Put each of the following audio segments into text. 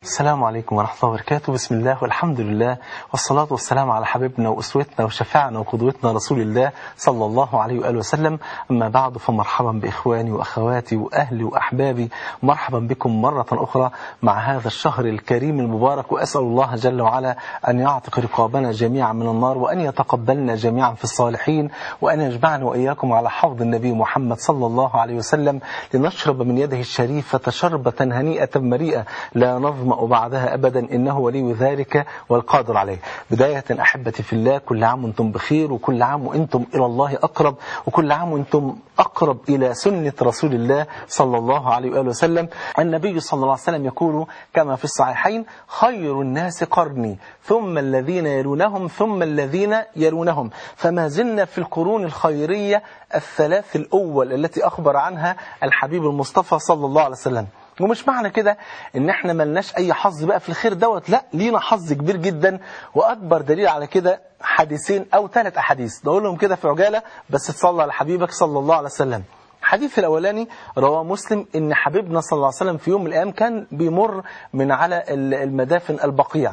السلام عليكم ورحمة الله وبركاته بسم الله والحمد لله والصلاة والسلام على حبيبنا وأسوتنا وشفاعنا وقدوتنا رسول الله صلى الله عليه وآله وسلم أما بعد فمرحبا بإخواني وأخواتي وأهلي وأحبابي مرحبا بكم مرة أخرى مع هذا الشهر الكريم المبارك وأسأل الله جل وعلا أن يعتق رقابنا جميعا من النار وأن يتقبلنا جميعا في الصالحين وأن يجمعنا وإياكم على حوض النبي محمد صلى الله عليه وسلم لنشرب من يده الشريفة شربة هنيئة مريئة لا نظمأ بعدها أبدا إنه ولي ذلك والقادر عليه بداية أحبتي في الله كل عام وأنتم بخير وكل عام وأنتم إلى الله أقرب وكل عام وأنتم أقرب إلى سنة رسول الله صلى الله عليه وآله وسلم النبي صلى الله عليه وسلم يقول كما في الصحيحين خير الناس قرني ثم الذين يلونهم ثم الذين يلونهم فما زلنا في القرون الخيرية الثلاث الأول التي أخبر عنها الحبيب المصطفى صلى الله عليه وسلم ومش معنى كده ان احنا ملناش اي حظ بقى في الخير دوت لا لينا حظ كبير جدا واكبر دليل على كده حديثين او ثلاث احاديث نقولهم كده في عجاله بس تصلى على حبيبك صلى الله عليه وسلم الحديث الأولاني رواه مسلم إن حبيبنا صلى الله عليه وسلم في يوم من الأيام كان بيمر من على المدافن البقيع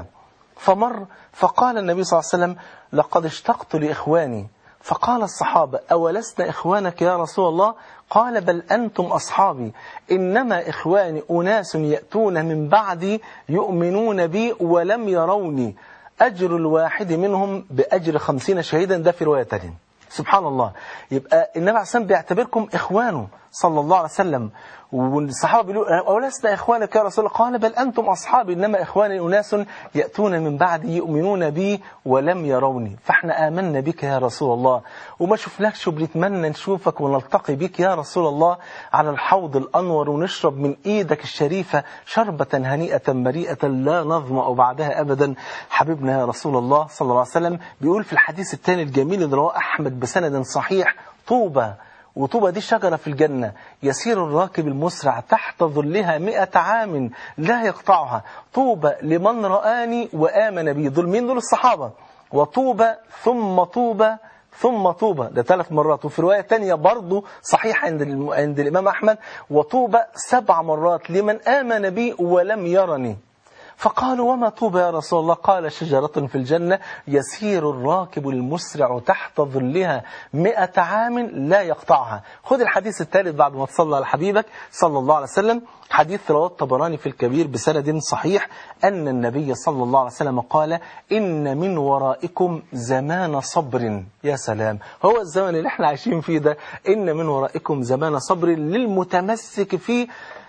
فمر فقال النبي صلى الله عليه وسلم لقد اشتقت لإخواني فقال الصحابة أولسنا إخوانك يا رسول الله قال بل أنتم أصحابي إنما إخواني أناس يأتون من بعدي يؤمنون بي ولم يروني أجر الواحد منهم بأجر خمسين شهيدا ده في رواية تانية سبحان الله يبقى النبي عليه الصلاة بيعتبركم إخوانه صلى الله عليه وسلم والصحابة بيقولوا أولسنا إخوانك يا رسول الله قال بل أنتم أصحابي إنما إخواني أناس يأتون من بعدي يؤمنون بي ولم يروني فإحنا آمنا بك يا رسول الله وما شفناكش وبنتمنى نشوفك ونلتقي بك يا رسول الله على الحوض الأنور ونشرب من إيدك الشريفة شربة هنيئة مريئة لا نظمأ بعدها أبدا حبيبنا يا رسول الله صلى الله عليه وسلم بيقول في الحديث الثاني الجميل اللي رواه أحمد بسند صحيح طوبى وطوبى دي شجرة في الجنة يسير الراكب المسرع تحت ظلها مئة عام لا يقطعها طوبى لمن رآني وآمن بي دول مين دول الصحابة وطوبى ثم طوبى ثم طوبى ده ثلاث مرات وفي رواية تانية برضه صحيح عند, عند الإمام أحمد وطوبى سبع مرات لمن آمن بي ولم يرني فقالوا وما طوبى يا رسول الله قال شجرة في الجنة يسير الراكب المسرع تحت ظلها مئة عام لا يقطعها خذ الحديث الثالث بعد ما تصلى على حبيبك صلى الله عليه وسلم حديث رواه الطبراني في الكبير بسند صحيح أن النبي صلى الله عليه وسلم قال إن من ورائكم زمان صبر يا سلام هو الزمن اللي احنا عايشين فيه ده إن من ورائكم زمان صبر للمتمسك فيه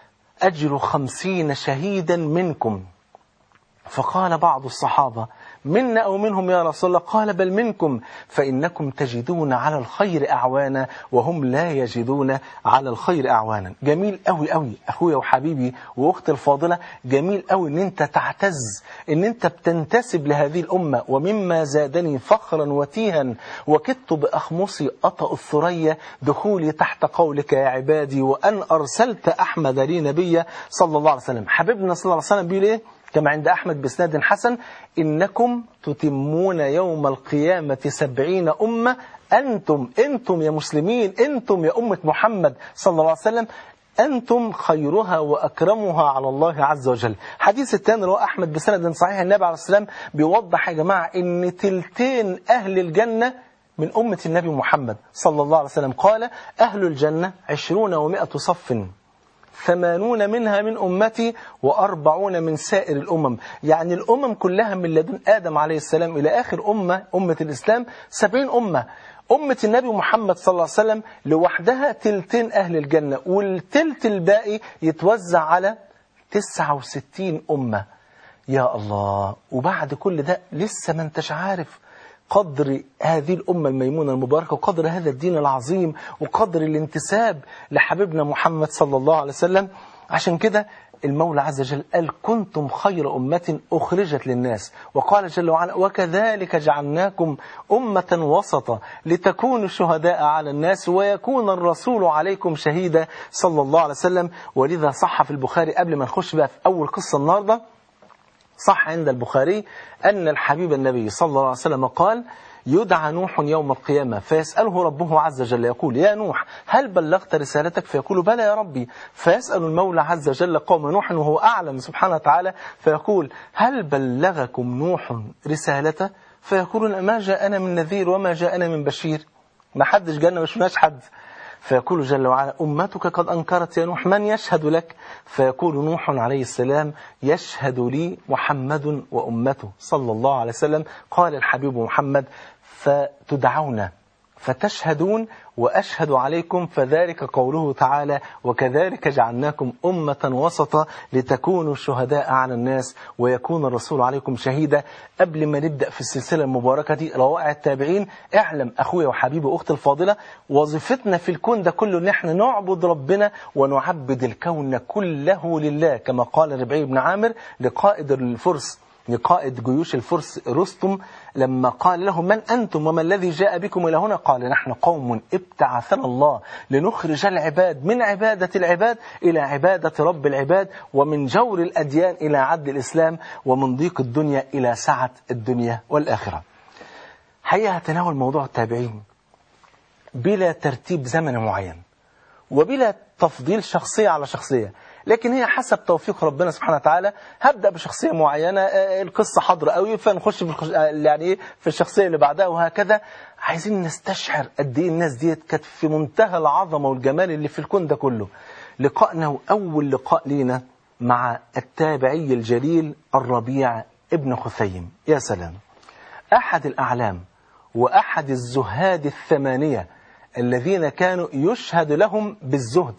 أجر خمسين شهيدا منكم فقال بعض الصحابة منا أو منهم يا رسول الله قال بل منكم فإنكم تجدون على الخير أعوانا وهم لا يجدون على الخير أعوانا جميل قوي قوي أخويا وحبيبي وأختي الفاضلة جميل قوي أن أنت تعتز أن أنت بتنتسب لهذه الأمة ومما زادني فخرا وتيها وكدت بأخمصي أطأ الثريا دخولي تحت قولك يا عبادي وأن أرسلت أحمد لي نبيا صلى الله عليه وسلم حبيبنا صلى الله عليه وسلم بيقول إيه كما عند أحمد بسناد حسن إنكم تتمون يوم القيامة سبعين أمة أنتم أنتم يا مسلمين أنتم يا أمة محمد صلى الله عليه وسلم أنتم خيرها وأكرمها على الله عز وجل حديث الثاني رواه أحمد بسند صحيح النبي عليه السلام بيوضح يا جماعة إن تلتين أهل الجنة من أمة النبي محمد صلى الله عليه وسلم قال أهل الجنة عشرون ومائة صف ثمانون منها من أمتي وأربعون من سائر الأمم يعني الأمم كلها من لدن آدم عليه السلام إلى آخر أمة أمة الإسلام سبعين أمة أمة النبي محمد صلى الله عليه وسلم لوحدها تلتين أهل الجنة والتلت الباقي يتوزع على تسعة وستين أمة يا الله وبعد كل ده لسه ما انتش عارف قدر هذه الأمة الميمونة المباركة وقدر هذا الدين العظيم وقدر الانتساب لحبيبنا محمد صلى الله عليه وسلم عشان كده المولى عز وجل قال كنتم خير أمة أخرجت للناس وقال جل وعلا وكذلك جعلناكم أمة وسطا لتكونوا شهداء على الناس ويكون الرسول عليكم شهيدا صلى الله عليه وسلم ولذا صح في البخاري قبل ما نخش بقى في أول قصة النهارده صح عند البخاري أن الحبيب النبي صلى الله عليه وسلم قال يدعى نوح يوم القيامة فيسأله ربه عز وجل يقول يا نوح هل بلغت رسالتك فيقول بلى يا ربي فيسأل المولى عز وجل قوم نوح وهو أعلم سبحانه وتعالى فيقول هل بلغكم نوح رسالته فيقولون ما جاءنا من نذير وما جاءنا من بشير ما حدش جانا مش شفناش حد فيقول جل وعلا أمتك قد أنكرت يا نوح من يشهد لك فيقول نوح عليه السلام يشهد لي محمد وأمته صلى الله عليه وسلم قال الحبيب محمد فتدعون فتشهدون وأشهد عليكم فذلك قوله تعالى وكذلك جعلناكم أمة وسطا لتكونوا شهداء على الناس ويكون الرسول عليكم شهيدا قبل ما نبدأ في السلسلة المباركة دي روائع التابعين اعلم أخويا وحبيبي وأختي الفاضلة وظيفتنا في الكون ده كله ان احنا نعبد ربنا ونعبد الكون كله لله كما قال ربعي بن عامر لقائد الفرس لقائد جيوش الفرس رستم لما قال له من أنتم وما الذي جاء بكم إلى هنا قال نحن قوم ابتعثنا الله لنخرج العباد من عبادة العباد إلى عبادة رب العباد ومن جور الأديان إلى عدل الإسلام ومن ضيق الدنيا إلى سعة الدنيا والآخرة حقيقة تناول موضوع التابعين بلا ترتيب زمني معين وبلا تفضيل شخصية على شخصية لكن هي حسب توفيق ربنا سبحانه وتعالى هبدأ بشخصية معينة القصة حاضرة قوي فنخش في يعني ايه في الشخصية اللي بعدها وهكذا عايزين نستشعر قد ايه الناس ديت كانت في منتهى العظمة والجمال اللي في الكون ده كله لقائنا وأول لقاء لينا مع التابعي الجليل الربيع ابن خثيم يا سلام أحد الأعلام وأحد الزهاد الثمانية الذين كانوا يشهد لهم بالزهد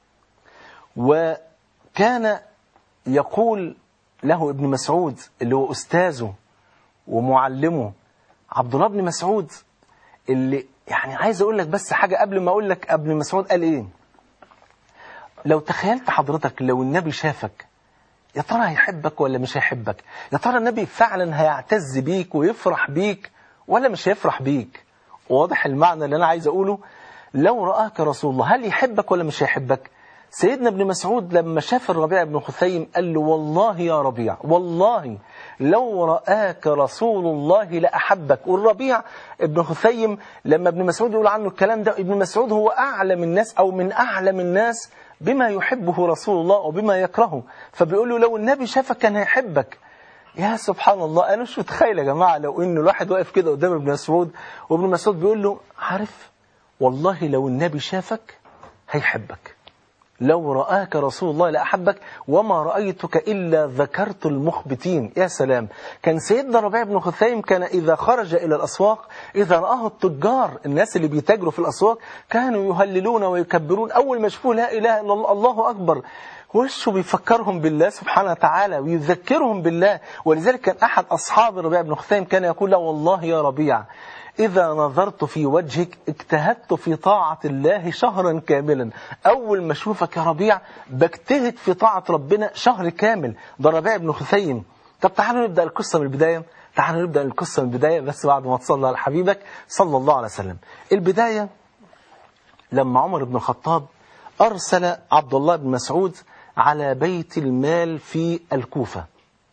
وكان يقول له ابن مسعود اللي هو أستاذه ومعلمه عبد الله بن مسعود اللي يعني عايز أقول لك بس حاجة قبل ما أقول لك ابن مسعود قال إيه لو تخيلت حضرتك لو النبي شافك يا ترى هيحبك ولا مش هيحبك يا ترى النبي فعلا هيعتز بيك ويفرح بيك ولا مش هيفرح بيك واضح المعنى اللي أنا عايز أقوله لو رآك رسول الله هل يحبك ولا مش هيحبك سيدنا ابن مسعود لما شاف الربيع بن خثيم قال له والله يا ربيع والله لو رآك رسول الله لأحبك والربيع ابن خثيم لما ابن مسعود يقول عنه الكلام ده ابن مسعود هو أعلم الناس أو من أعلم الناس بما يحبه رسول الله وبما يكرهه فبيقول له لو النبي شافك كان هيحبك يا سبحان الله أنا مش متخيل يا جماعة لو إنه الواحد واقف كده قدام ابن مسعود وابن مسعود بيقول له عارف والله لو النبي شافك هيحبك لو رآك رسول الله لأحبك وما رأيتك إلا ذكرت المخبتين يا سلام كان سيدنا ربيع بن خثيم كان إذا خرج إلى الأسواق إذا رآه التجار الناس اللي بيتاجروا في الأسواق كانوا يهللون ويكبرون أول ما يشوفوا لا إله إلا الله الله أكبر وشه بيفكرهم بالله سبحانه وتعالى ويذكرهم بالله ولذلك كان أحد أصحاب ربيع بن خثيم كان يقول له والله يا ربيع إذا نظرت في وجهك اجتهدت في طاعة الله شهرا كاملا أول ما أشوفك يا ربيع بجتهد في طاعة ربنا شهر كامل ده ربيع بن خثيم طب تعالوا نبدأ القصة من البداية تعالوا نبدأ القصة من البداية بس بعد ما تصلى على حبيبك صلى الله عليه وسلم البداية لما عمر بن الخطاب أرسل عبد الله بن مسعود على بيت المال في الكوفة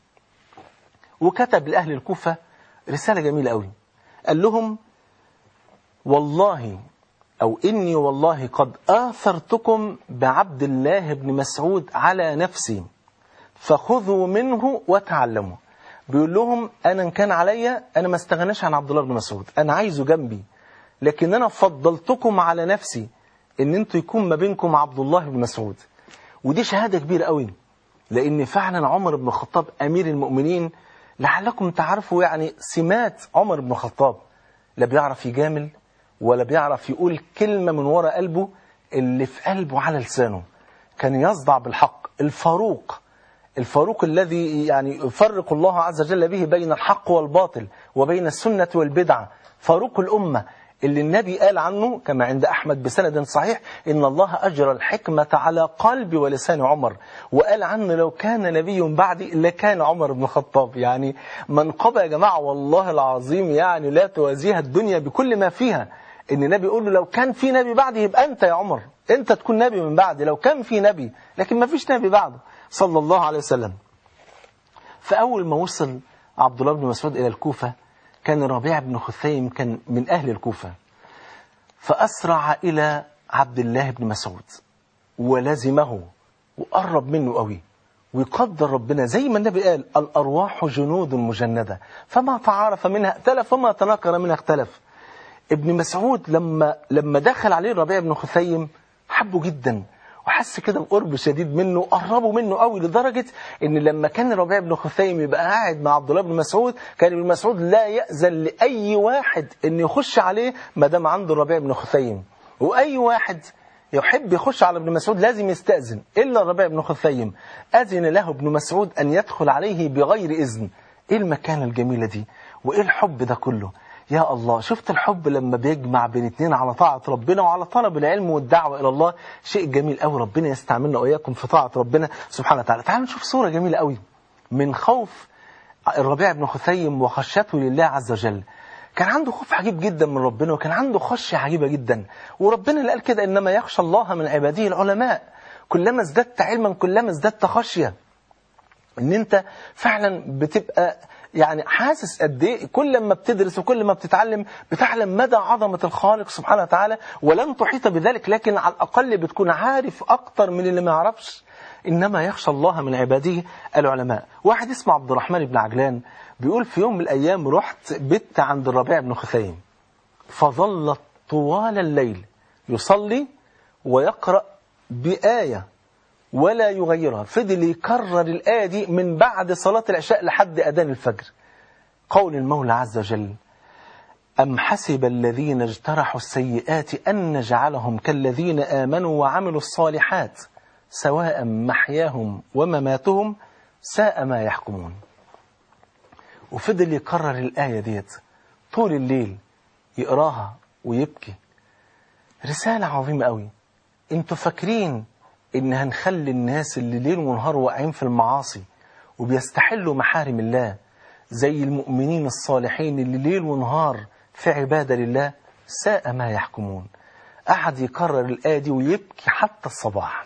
وكتب لأهل الكوفة رسالة جميلة قوي قال لهم والله أو إني والله قد آثرتكم بعبد الله بن مسعود على نفسي فخذوا منه وتعلموا بيقول لهم أنا إن كان عليا أنا ما استغناش عن عبد الله بن مسعود أنا عايزه جنبي لكن أنا فضلتكم على نفسي إن أنتوا يكون ما بينكم عبد الله بن مسعود ودي شهادة كبيرة قوي لأن فعلا عمر بن الخطاب أمير المؤمنين لعلكم تعرفوا يعني سمات عمر بن الخطاب لا بيعرف يجامل ولا بيعرف يقول كلمة من وراء قلبه اللي في قلبه على لسانه كان يصدع بالحق الفاروق الفاروق الذي يعني يفرق الله عز وجل به بين الحق والباطل وبين السنة والبدعة فاروق الأمة اللي النبي قال عنه كما عند أحمد بسند صحيح إن الله أجرى الحكمة على قلب ولسان عمر وقال عنه لو كان نبي بعدي لكان عمر بن الخطاب يعني منقبة يا جماعة والله العظيم يعني لا توازيها الدنيا بكل ما فيها إن النبي يقول له لو كان في نبي بعدي يبقى أنت يا عمر أنت تكون نبي من بعدي لو كان في نبي لكن ما فيش نبي بعده صلى الله عليه وسلم فأول ما وصل عبد الله بن مسعود إلى الكوفة كان الربيع بن خثيم كان من أهل الكوفة فأسرع إلى عبد الله بن مسعود ولزمه وقرب منه قوي ويقدر ربنا زي ما النبي قال الأرواح جنود مجندة فما تعارف منها ائتلف وما تناكر منها اختلف ابن مسعود لما لما دخل عليه الربيع بن خثيم حبه جدا وحس كده بقرب شديد منه قربوا منه قوي لدرجة ان لما كان الربيع بن خثيم يبقى قاعد مع عبد الله بن مسعود كان ابن مسعود لا يأذن لأي واحد ان يخش عليه ما دام عنده الربيع بن خثيم وأي واحد يحب يخش على ابن مسعود لازم يستأذن إلا الربيع بن خثيم أذن له ابن مسعود أن يدخل عليه بغير إذن إيه المكانة الجميلة دي وإيه الحب ده كله يا الله شفت الحب لما بيجمع بين اتنين على طاعة ربنا وعلى طلب العلم والدعوة إلى الله شيء جميل قوي ربنا يستعملنا وإياكم في طاعة ربنا سبحانه وتعالى تعالوا نشوف صورة جميلة قوي من خوف الربيع بن خثيم وخشيته لله عز وجل كان عنده خوف عجيب جدا من ربنا وكان عنده خشية عجيبة جدا وربنا اللي قال كده إنما يخشى الله من عباده العلماء كلما ازددت علما كلما ازددت خشية ان انت فعلا بتبقى يعني حاسس قد ايه كل ما بتدرس وكل ما بتتعلم بتعلم مدى عظمة الخالق سبحانه وتعالى ولن تحيط بذلك لكن على الأقل بتكون عارف أكتر من اللي ما يعرفش إنما يخشى الله من عباده العلماء واحد اسمه عبد الرحمن بن عجلان بيقول في يوم من الأيام رحت بت عند الربيع بن خثيم فظل طوال الليل يصلي ويقرأ بآية ولا يغيرها فضل يكرر الآية دي من بعد صلاة العشاء لحد أذان الفجر قول المولى عز وجل أم حسب الذين اجترحوا السيئات أن نجعلهم كالذين آمنوا وعملوا الصالحات سواء محياهم ومماتهم ساء ما يحكمون وفضل يكرر الآية ديت طول الليل يقراها ويبكي رسالة عظيمة قوي انتوا فاكرين ان هنخلي الناس اللي ليل ونهار واقعين في المعاصي وبيستحلوا محارم الله زي المؤمنين الصالحين اللي ليل ونهار في عبادة لله ساء ما يحكمون قعد يكرر الآية دي ويبكي حتى الصباح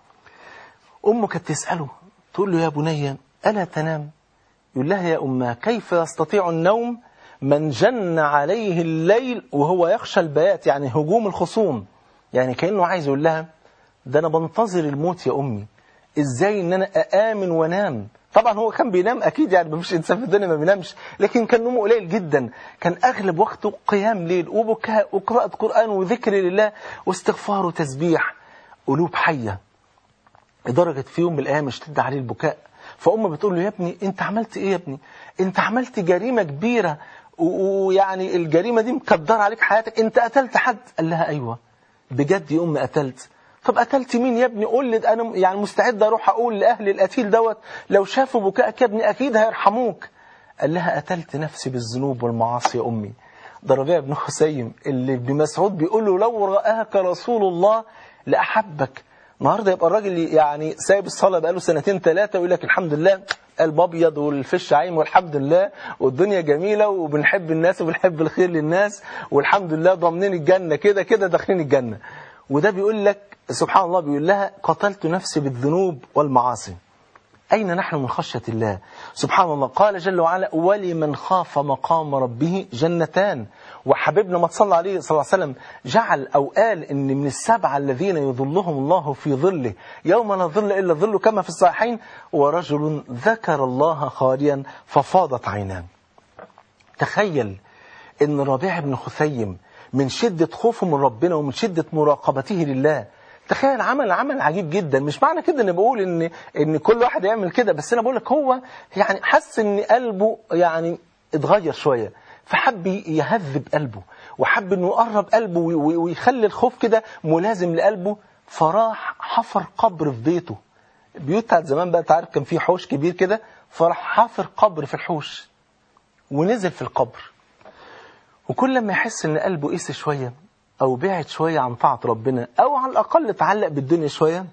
أمه كانت تسأله تقول له يا بني ألا تنام يقول لها يا أمه كيف يستطيع النوم من جن عليه الليل وهو يخشى البيات يعني هجوم الخصوم يعني كأنه عايز يقول لها ده أنا بنتظر الموت يا أمي إزاي إن أنا أآمن وأنام طبعا هو كان بينام أكيد يعني مفيش إنسان في الدنيا ما بينامش لكن كان نومه قليل جدا كان أغلب وقته قيام ليل وبكاء وقراءة قرآن وذكر لله واستغفار وتسبيح قلوب حية لدرجة في يوم من الأيام اشتد عليه البكاء فأمه بتقول له يا ابني أنت عملت إيه يا ابني أنت عملت جريمة كبيرة ويعني الجريمة دي مقدرة عليك حياتك أنت قتلت حد قال لها أيوة بجد يا أم قتلت طب قتلت مين يا ابني قول لي انا يعني مستعد اروح اقول لاهل القتيل دوت لو شافوا بكائك يا ابني اكيد هيرحموك قال لها قتلت نفسي بالذنوب والمعاصي يا امي ده ربيع بن حسين اللي ابن مسعود بيقول له لو رآك رسول الله لأحبك النهارده يبقى الراجل يعني سايب الصلاة بقاله سنتين ثلاثة ويقول لك الحمد لله قلب ابيض والفش عايم والحمد لله والدنيا جميلة وبنحب الناس وبنحب الخير للناس والحمد لله ضامنين الجنة كده كده داخلين الجنة وده بيقول لك سبحان الله بيقول لها قتلت نفسي بالذنوب والمعاصي أين نحن من خشية الله سبحان الله قال جل وعلا ولمن خاف مقام ربه جنتان وحبيبنا ما تصلى عليه صلى الله عليه وسلم جعل أو قال إن من السبعة الذين يظلهم الله في ظله يوم لا ظل إلا ظله كما في الصحيحين ورجل ذكر الله خاليا ففاضت عيناه تخيل إن ربيع بن خثيم من شدة خوفه من ربنا ومن شدة مراقبته لله تخيل عمل عمل عجيب جدا مش معنى كده ان بقول ان ان كل واحد يعمل كده بس انا بقول لك هو يعني حس ان قلبه يعني اتغير شويه فحب يهذب قلبه وحب انه يقرب قلبه ويخلي الخوف كده ملازم لقلبه فراح حفر قبر في بيته البيوت بتاعت زمان بقى تعرف كان في حوش كبير كده فراح حافر قبر في الحوش ونزل في القبر وكل ما يحس ان قلبه قسي شويه او بعد شويه عن طاعه ربنا او على الاقل اتعلق بالدنيا شويه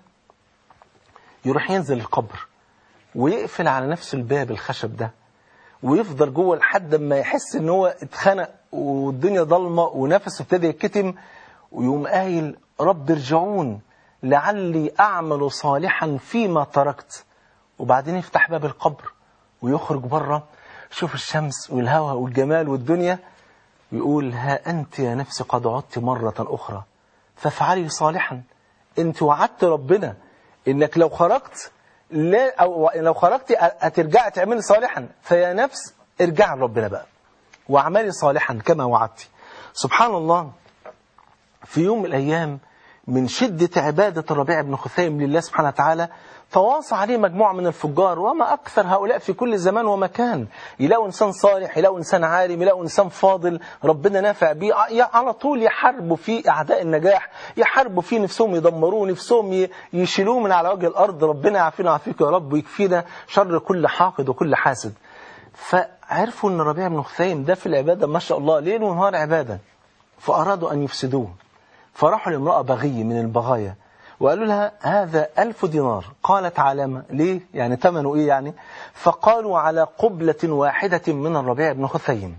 يروح ينزل القبر ويقفل على نفسه الباب الخشب ده ويفضل جوه لحد ما يحس ان هو اتخنق والدنيا ضلمه ونفسه ابتدى يتكتم ويقوم قايل رب ارجعون لعلي اعمل صالحا فيما تركت وبعدين يفتح باب القبر ويخرج بره شوف الشمس والهواء والجمال والدنيا يقول ها أنت يا نفس قد عدت مرة أخرى فافعلي صالحا أنت وعدت ربنا إنك لو خرجت لا أو لو خرجت هترجعي تعملي صالحا فيا نفس ارجعي لربنا بقى واعملي صالحا كما وعدتي سبحان الله في يوم من الأيام من شدة عبادة الربيع بن خثيم لله سبحانه وتعالى تواصى عليه مجموعة من الفجار وما أكثر هؤلاء في كل زمان ومكان يلاقوا إنسان صالح يلاقوا إنسان عالم يلاقوا إنسان فاضل ربنا نافع بيه على طول يحاربوا فيه أعداء النجاح يحاربوا فيه نفسهم يدمروه نفسهم يشيلوه من على وجه الأرض ربنا يعافينا ويعافيك يا رب ويكفينا شر كل حاقد وكل حاسد فعرفوا أن الربيع بن خثيم ده في العبادة ما شاء الله ليل ونهار عبادة فأرادوا أن يفسدوه فراحوا لامرأة بغي من البغايا وقالوا لها هذا ألف دينار قالت علامة ليه يعني ثمنه إيه يعني فقالوا على قبلة واحدة من الربيع بن خثيم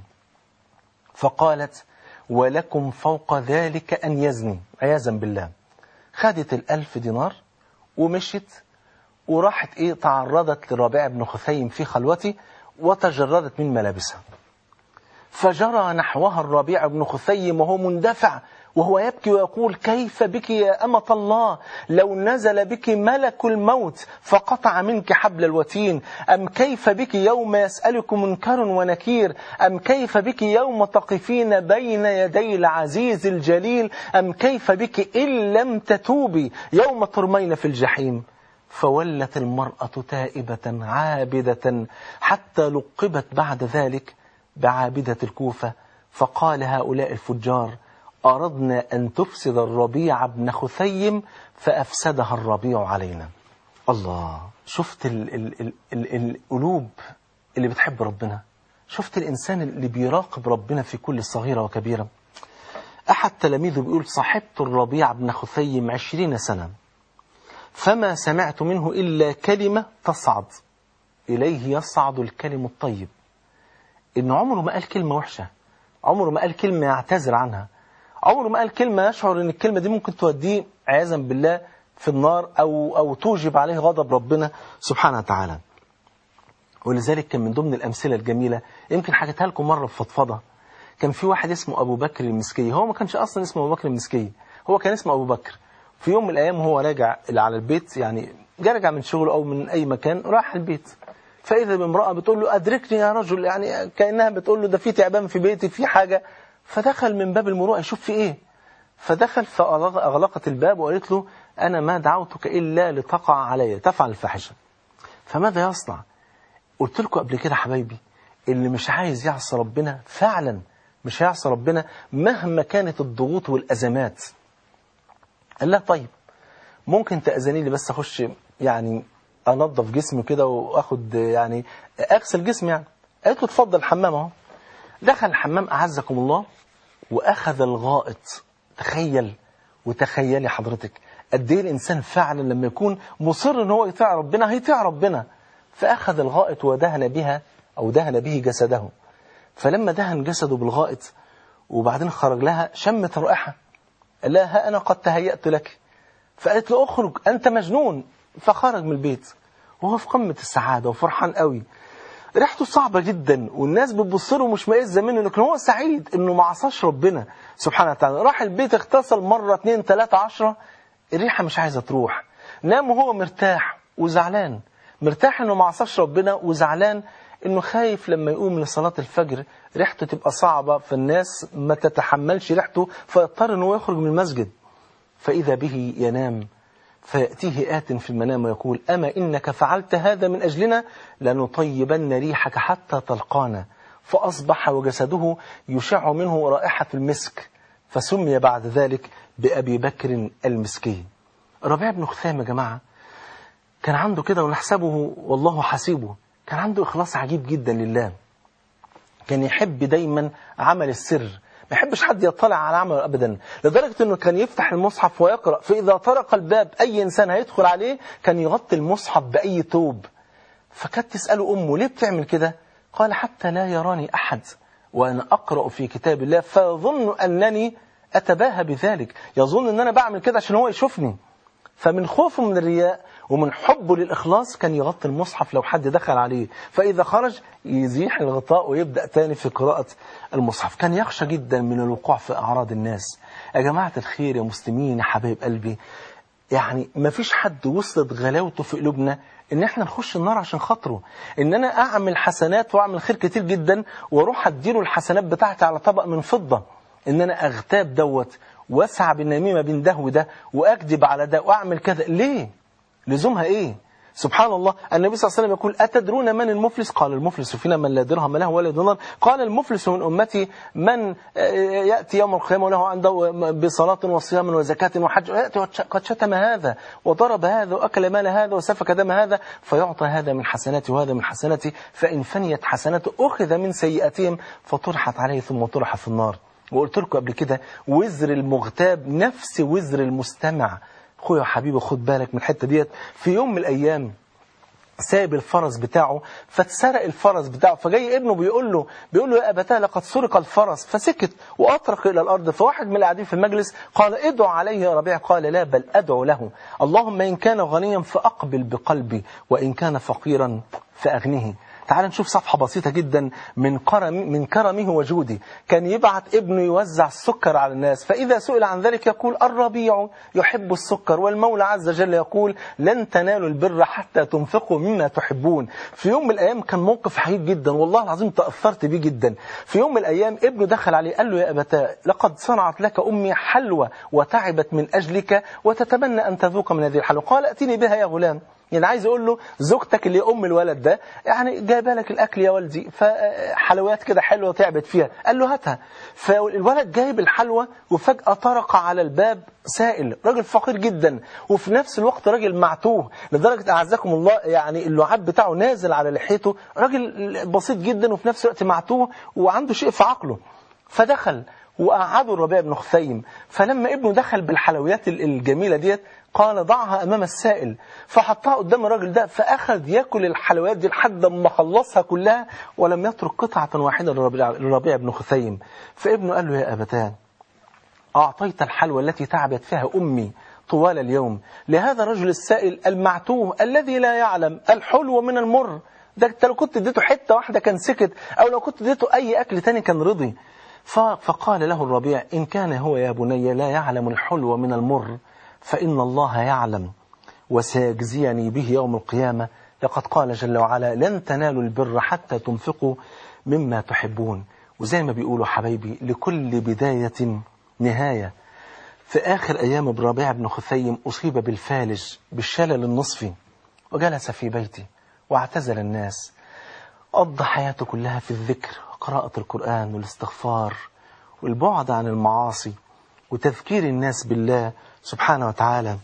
فقالت ولكم فوق ذلك أن يزني عياذا بالله خدت الألف دينار ومشت وراحت إيه تعرضت للربيع بن خثيم في خلوته وتجردت من ملابسها فجرى نحوها الربيع بن خثيم وهو مندفع وهو يبكي ويقول كيف بك يا أمة الله لو نزل بك ملك الموت فقطع منك حبل الوتين أم كيف بك يوم يسألك منكر ونكير أم كيف بك يوم تقفين بين يدي العزيز الجليل أم كيف بك إن لم تتوبي يوم ترمين في الجحيم فولت المرأة تائبة عابدة حتى لقبت بعد ذلك بعابدة الكوفة فقال هؤلاء الفجار أردنا أن تفسد الربيع بن خثيم فأفسدها الربيع علينا الله شفت ال ال ال ال القلوب اللي بتحب ربنا شفت الإنسان اللي بيراقب ربنا في كل صغيرة وكبيرة أحد تلاميذه بيقول صاحبت الربيع بن خثيم عشرين سنة فما سمعت منه إلا كلمة تصعد إليه يصعد الكلم الطيب إن عمره ما قال كلمة وحشة عمره ما قال كلمة يعتذر عنها عمره ما قال كلمة يشعر ان الكلمة دي ممكن توديه عياذا بالله في النار او او توجب عليه غضب ربنا سبحانه وتعالى. ولذلك كان من ضمن الامثله الجميله يمكن حكيتها لكم مره في فضفضه كان في واحد اسمه ابو بكر المسكي هو ما كانش اصلا اسمه ابو بكر المسكي هو كان اسمه ابو بكر في يوم من الايام وهو راجع على البيت يعني جاء راجع من شغله او من اي مكان راح البيت فاذا بامراه بتقول له ادركني يا رجل يعني كانها بتقول له ده في تعبان في بيتي في حاجه فدخل من باب المروءه يشوف في ايه فدخل فأغلقت الباب وقالت له أنا ما دعوتك إلا لتقع علي تفعل الفاحشة فماذا يصنع قلت لكم قبل كده حبايبي اللي مش عايز يعصى ربنا فعلا مش هيعصى ربنا مهما كانت الضغوط والأزمات قال لها طيب ممكن تأذني لي بس أخش يعني أنظف جسمي كده وأخد يعني أغسل جسمي يعني قالت له اتفضل الحمام أهو دخل الحمام أعزكم الله وأخذ الغائط تخيل وتخيلي حضرتك قد ايه الانسان فعلا لما يكون مصر ان هو يطيع ربنا هيطيع ربنا فاخذ الغائط ودهن بها او دهن به جسده فلما دهن جسده بالغائط وبعدين خرج لها شمت رائحه قال لها ها انا قد تهيأت لك فقالت له اخرج انت مجنون فخرج من البيت وهو في قمه السعاده وفرحان قوي ريحته صعبة جدا والناس بتبص له مش مائزة منه لكن هو سعيد انه ما عصاش ربنا سبحانه وتعالى راح البيت اغتسل مرة اتنين تلاتة عشرة الريحة مش عايزة تروح نام وهو مرتاح وزعلان مرتاح انه ما عصاش ربنا وزعلان انه خايف لما يقوم لصلاة الفجر ريحته تبقى صعبة فالناس ما تتحملش ريحته فيضطر انه يخرج من المسجد فإذا به ينام فيأتيه آت في المنام ويقول أما إنك فعلت هذا من أجلنا لنطيبن ريحك حتى تلقانا فأصبح وجسده يشع منه رائحة المسك فسمي بعد ذلك بأبي بكر المسكي ربيع بن خثام يا جماعة كان عنده كده ونحسبه والله حسيبه كان عنده إخلاص عجيب جدا لله كان يحب دايما عمل السر ما يحبش حد يطلع على عمله ابدا لدرجه انه كان يفتح المصحف ويقرا فاذا طرق الباب اي انسان هيدخل عليه كان يغطي المصحف باي ثوب فكانت تساله امه ليه بتعمل كده قال حتى لا يراني احد وانا اقرا في كتاب الله فيظن انني اتباهى بذلك يظن ان انا بعمل كده عشان هو يشوفني فمن خوفه من الرياء ومن حبه للإخلاص كان يغطي المصحف لو حد دخل عليه فإذا خرج يزيح الغطاء ويبدأ تاني في قراءة المصحف كان يخشى جدا من الوقوع في أعراض الناس يا جماعة الخير يا مسلمين يا حبايب قلبي يعني ما فيش حد وصلت غلاوته في قلوبنا ان احنا نخش النار عشان خاطره ان انا اعمل حسنات واعمل خير كتير جدا واروح اديله الحسنات بتاعتي على طبق من فضة ان انا اغتاب دوت واسعى بالنميمة بين ده وده واكذب على ده واعمل كذا ليه لزومها ايه سبحان الله النبي صلى الله عليه وسلم يقول أتدرون من المفلس قال المفلس فينا من لا درهم له ولا دينار قال المفلس من أمتي من يأتي يوم القيامة وله عنده بصلاة وصيام وزكاة وحج يأتي قد شتم هذا وضرب هذا وأكل مال هذا وسفك دم هذا فيعطى هذا من حسناته وهذا من حسناته فإن فنيت حسناته أخذ من سيئاتهم فطرحت عليه ثم طرح في النار وقلت لكم قبل كده وزر المغتاب نفس وزر المستمع اخويا وحبيبي خد بالك من الحته ديت في يوم من الايام سايب الفرس بتاعه فاتسرق الفرس بتاعه فجاي ابنه بيقول له بيقول له يا ابتاه لقد سرق الفرس فسكت واطرق الى الارض فواحد من القاعدين في المجلس قال ادعو عليه يا ربيع قال لا بل ادعو له اللهم ان كان غنيا فاقبل بقلبي وان كان فقيرا فاغنه تعال نشوف صفحة بسيطة جدا من كرم من كرمه وجوده كان يبعت ابنه يوزع السكر على الناس فإذا سئل عن ذلك يقول الربيع يحب السكر والمولى عز وجل يقول لن تنالوا البر حتى تنفقوا مما تحبون في يوم من الأيام كان موقف حقيقي جدا والله العظيم تأثرت بيه جدا في يوم من الأيام ابنه دخل عليه قال له يا أبتاه لقد صنعت لك أمي حلوى وتعبت من أجلك وتتمنى أن تذوق من هذه الحلوى قال أتيني بها يا غلام يعني عايز اقول له زوجتك اللي ام الولد ده يعني جايبه لك الاكل يا والدي فحلويات كده حلوه تعبت فيها قال له هاتها فالولد جايب الحلوى وفجاه طرق على الباب سائل راجل فقير جدا وفي نفس الوقت راجل معتوه لدرجه اعزكم الله يعني اللعاب بتاعه نازل على لحيته راجل بسيط جدا وفي نفس الوقت معتوه وعنده شيء في عقله فدخل وقعدوا الربيع بن خثيم فلما ابنه دخل بالحلويات الجميلة ديت قال ضعها أمام السائل فحطها قدام الراجل ده فأخذ يأكل الحلويات دي لحد ما خلصها كلها ولم يترك قطعة واحدة للربيع بن خثيم فابنه قال له يا أبتان أعطيت الحلوى التي تعبت فيها أمي طوال اليوم لهذا الرجل السائل المعتوه الذي لا يعلم الحلو من المر ده انت لو كنت اديته حتة واحدة كان سكت أو لو كنت اديته أي أكل تاني كان رضي فقال له الربيع إن كان هو يا بني لا يعلم الحلو من المر فإن الله يعلم وسيجزيني به يوم القيامة لقد قال جل وعلا لن تنالوا البر حتى تنفقوا مما تحبون وزي ما بيقولوا حبايبي لكل بداية نهاية في آخر أيام الربيع بن خثيم أصيب بالفالج بالشلل النصفي وجلس في بيته واعتزل الناس قضى حياته كلها في الذكر وقراءة القرآن والاستغفار والبعد عن المعاصي وتذكير الناس بالله سبحانه وتعالى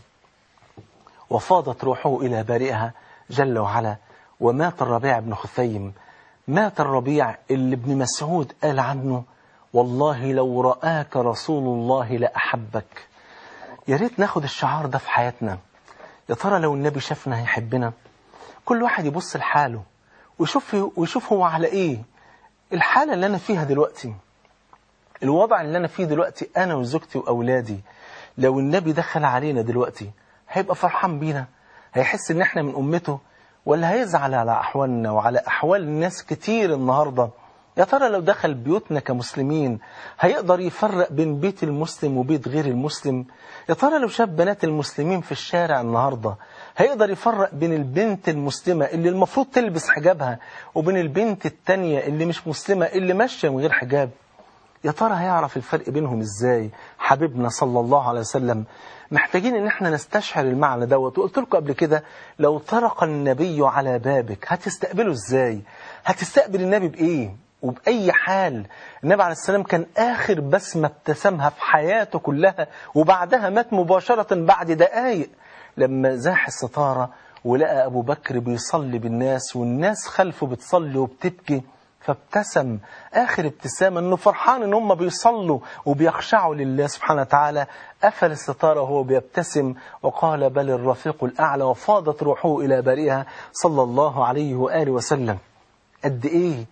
وفاضت روحه إلى بارئها جل وعلا ومات الربيع بن خثيم مات الربيع اللي ابن مسعود قال عنه والله لو رآك رسول الله لأحبك يا ريت ناخد الشعار ده في حياتنا يا ترى لو النبي شافنا هيحبنا كل واحد يبص لحاله ويشوف ويشوف هو على ايه الحالة اللي انا فيها دلوقتي الوضع اللي انا فيه دلوقتي انا وزوجتي واولادي لو النبي دخل علينا دلوقتي هيبقى فرحان بينا هيحس ان احنا من امته ولا هيزعل على احوالنا وعلى احوال ناس كتير النهارده يا ترى لو دخل بيوتنا كمسلمين هيقدر يفرق بين بيت المسلم وبيت غير المسلم يا ترى لو شاف بنات المسلمين في الشارع النهاردة هيقدر يفرق بين البنت المسلمة اللي المفروض تلبس حجابها وبين البنت التانية اللي مش مسلمة اللي ماشية من غير حجاب يا ترى هيعرف الفرق بينهم ازاي حبيبنا صلى الله عليه وسلم محتاجين ان احنا نستشعر المعنى دوت وقلت لكم قبل كده لو طرق النبي على بابك هتستقبله ازاي هتستقبل النبي بايه وبأي حال النبي عليه السلام كان آخر بسمة ابتسمها في حياته كلها وبعدها مات مباشرة بعد دقايق لما زاح الستارة ولقى أبو بكر بيصلي بالناس والناس خلفه بتصلي وبتبكي فابتسم آخر ابتسامة أنه فرحان أن هم بيصلوا وبيخشعوا لله سبحانه وتعالى قفل الستارة وهو بيبتسم وقال بل الرفيق الأعلى وفاضت روحه إلى بارئها صلى الله عليه وآله وسلم قد إيه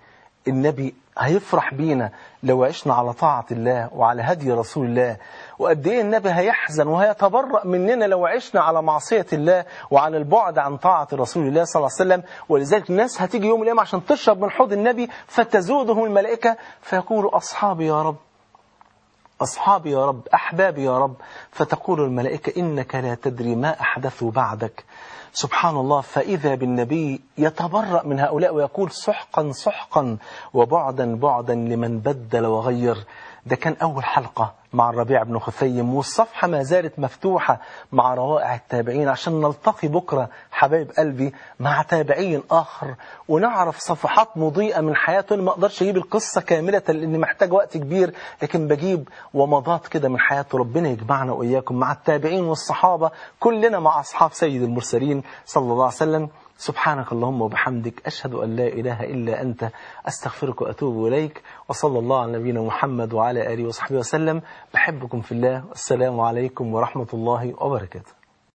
النبي هيفرح بينا لو عشنا على طاعة الله وعلى هدي رسول الله وقد ايه النبي هيحزن وهيتبرأ مننا لو عشنا على معصية الله وعلى البعد عن طاعة رسول الله صلى الله عليه وسلم ولذلك الناس هتيجي يوم القيامة عشان تشرب من حوض النبي فتزودهم الملائكة فيقولوا أصحابي يا رب أصحابي يا رب أحبابي يا رب فتقول الملائكة إنك لا تدري ما أحدثوا بعدك سبحان الله فإذا بالنبي يتبرأ من هؤلاء ويقول سحقا سحقا وبعدا بعدا لمن بدل وغير ده كان أول حلقة مع الربيع بن خثيم والصفحة ما زالت مفتوحة مع روائع التابعين عشان نلتقي بكرة حبايب قلبي مع تابعي آخر ونعرف صفحات مضيئة من حياته أنا ما أقدرش أجيب القصة كاملة لأني محتاج وقت كبير لكن بجيب ومضات كده من حياته ربنا يجمعنا وإياكم مع التابعين والصحابة كلنا مع أصحاب سيد المرسلين صلى الله عليه وسلم سبحانك اللهم وبحمدك أشهد أن لا إله إلا أنت أستغفرك وأتوب إليك وصلى الله على نبينا محمد وعلى آله وصحبه وسلم بحبكم في الله والسلام عليكم ورحمة الله وبركاته